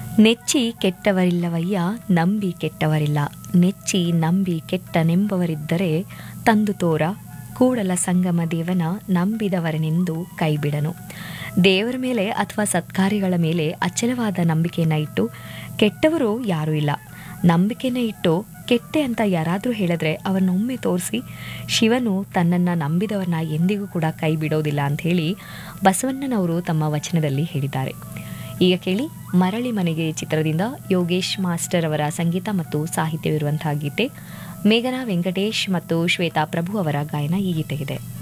ನೆಚ್ಚಿ ಕೆಟ್ಟವರಿಲ್ಲವಯ್ಯ ನಂಬಿ ಕೆಟ್ಟವರಿಲ್ಲ ನೆಚ್ಚಿ ನಂಬಿ ಕೆಟ್ಟನೆಂಬವರಿದ್ದರೆ ತಂದು ತೋರ ಕೂಡಲ ಸಂಗಮ ದೇವನ ನಂಬಿದವರನೆಂದು ಕೈಬಿಡನು ದೇವರ ಮೇಲೆ ಅಥವಾ ಸತ್ಕಾರ್ಯಗಳ ಮೇಲೆ ಅಚಲವಾದ ನಂಬಿಕೆಯನ್ನು ಇಟ್ಟು ಕೆಟ್ಟವರು ಯಾರೂ ಇಲ್ಲ ನಂಬಿಕೆನ ಇಟ್ಟು ಕೆಟ್ಟೆ ಅಂತ ಯಾರಾದರೂ ಹೇಳಿದ್ರೆ ಅವನ್ನೊಮ್ಮೆ ತೋರಿಸಿ ಶಿವನು ತನ್ನನ್ನು ನಂಬಿದವರನ್ನ ಎಂದಿಗೂ ಕೂಡ ಕೈ ಬಿಡೋದಿಲ್ಲ ಅಂತ ಹೇಳಿ ಬಸವಣ್ಣನವರು ತಮ್ಮ ವಚನದಲ್ಲಿ ಹೇಳಿದ್ದಾರೆ ಈಗ ಕೇಳಿ ಮರಳಿ ಮನೆಗೆ ಚಿತ್ರದಿಂದ ಯೋಗೇಶ್ ಮಾಸ್ಟರ್ ಅವರ ಸಂಗೀತ ಮತ್ತು ಸಾಹಿತ್ಯವಿರುವಂತಹ ಗೀತೆ ಮೇಘನಾ ವೆಂಕಟೇಶ್ ಮತ್ತು ಶ್ವೇತಾ ಪ್ರಭು ಅವರ ಗಾಯನ ಈ ಗೀತೆಗಿದೆ